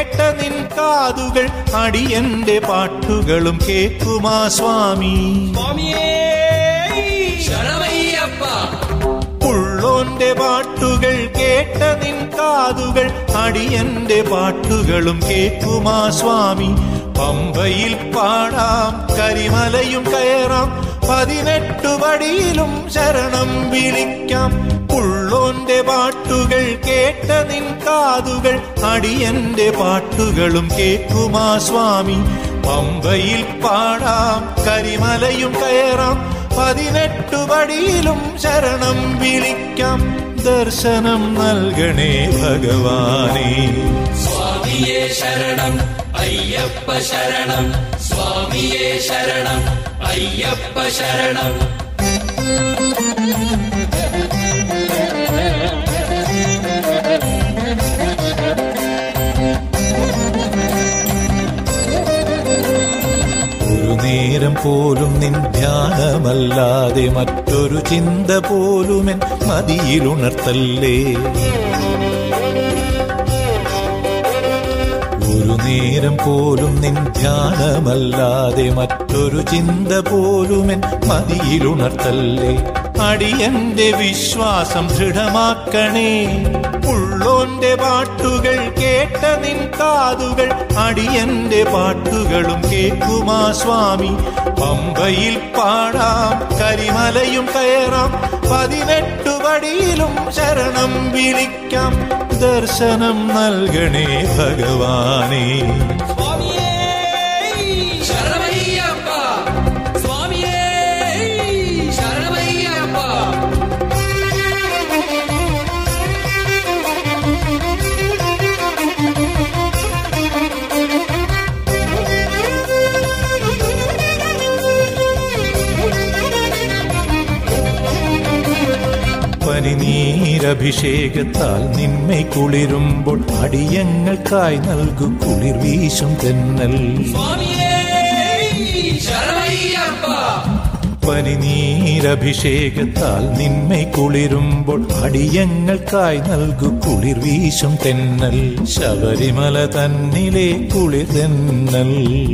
കേട്ട നിൻ കാതുകൾ അടിയന്റെ പാട്ടുകളും കേക്കുമാ സ്വാമി സ്വാമിയേ ശരണമയ്യപ്പ ഉള്ളോന്റെ പാട്ടുകൾ കേട്ട നിൻ കാതുകൾ അടിയന്റെ പാട്ടുകളും കേക്കുമാ സ്വാമി പമ്പയിൽ പാടാം കരിമലയും കയറാം പതിനെട്ടു പടിയിലും ശരണം വിളിക്കാം ഉള്ളോന്റെ പാട്ടുകൾ കേട്ട നിൻ കാതുകൾ അടിയന്റെ പാട്ടുകളും കേക്കുമാ സ്വാമി പമ്പയിൽ പാടാം കരിമലയും കയറാം പതിനെട്ടു പടിയിലും ശരണം വിളിക്കാം ദർശനം നൽകണേ ഭഗവാനേ സ്വാമിയേ ശരണം അയ്യപ്പ ശരണം സ്വാമിയേ ശരണം അയ്യപ്പ ശരണം ഒരു നേരം പോലും നിൻ ധ്യാനമല്ലാതെ മറ്റൊരു ചിന്ത പോലുമെൻ മതിയിലുണർത്തല്ലേ ഒരു നേരം പോലും നിൻ ധ്യാനമല്ലാതെ മറ്റൊരു ചിന്ത പോലുമെൻ മതിയിലുണർത്തല്ലേ അടിയന്റെ വിശ്വാസം ദൃഢമാക്കണേ ഉള്ളോന്റെ പാട്ടുകൾ കേട്ട നിൻ കാതുകൾ അടിയന്റെ പാട്ടുകളും കേക്കുമാ സ്വാമി പമ്പയിൽ പാടാം കരിമലയും കയറാം പതിനെട്ടു പടിയിലും ശരണം വിളിക്കാം ദർശനം നൽകണേ ഭഗവാനേ സ്വാമിയേ ശരണമയ്യപ്പ സ്വാമിയേ ശരണമയ്യപ്പ പനിനീരഭിഷേകത്താൽ നിന്മை കുളിരുമ്പോൾ അടിയങ്ങൾക്കായി നൽകു കുളിർ വീശും തെന്നൽ സ്വാമിയേ ശരണമയ്യപ്പ പനിനീരഭിഷേകത്താൽ നിന്മை കുളിരുമ്പോൾ അടിയങ്ങൾക്കായി നൽകു കുളിർ വീശും തെന്നൽ ശബരിമല തന്നിലെ കുളിർ തെന്നൽ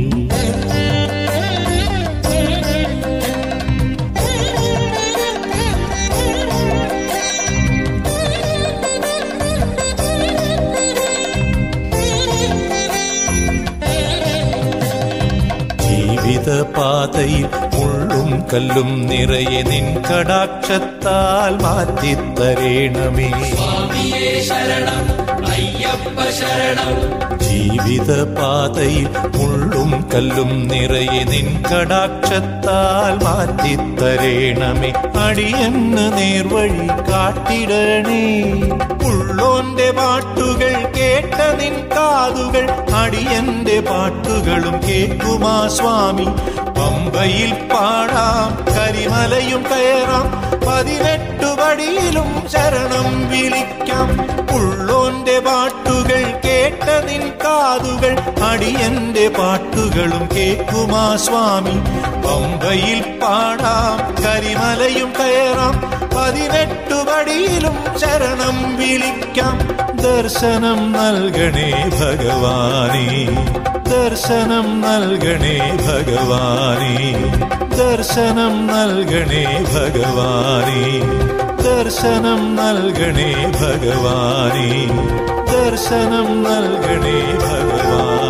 ജീവിതപാതയിൽ മുള്ളും കല്ലും നിറയെ നിൻ കടാക്ഷത്താൽ മാറ്റിത്തരേണമേ സ്വാമിയേ ശരണം അയ്യപ്പ ശരണം ജീവിതപാതയിൽ മുള്ളും കല്ലും നിറയെ നിൻ കടാക്ഷത്താൽ മാറ്റിത്തരേണമേ അടിയന്ന് നേർവഴി കാട്ടിടണേ ഉള്ളോന്റെ പാട്ടുകൾ കേട്ട നിൻ കാതുകൾ അടിയന്റെ പാട്ടുകളും കേക്കുമാ സ്വാമി പമ്പയിൽ പാടാം കരിമലയും കയറാം പതിനെട്ടു പടിയിലും ശരണം വിളിക്കാം ഉള്ളോന്റെ പാട്ടുകൾ കേട്ട നിൻ കാതുകൾ അടിയന്റെ പാട്ടുകളും കേക്കുമാ സ്വാമി പമ്പയിൽ പാടാം കരിമലയും കയറാം പതിനെട്ടു പടിയിലും ശരണം വിളിക്കാം ദർശനം നൽകണേ ഭഗവാനേ ദർശനം നൽകണേ ഭഗവാനേ ദർശനം നൽകണേ ഭഗവാനേ ദർശനം നൽകണേ ഭഗവാനേ ദർശനം നൽകണേ ഭഗവാനേ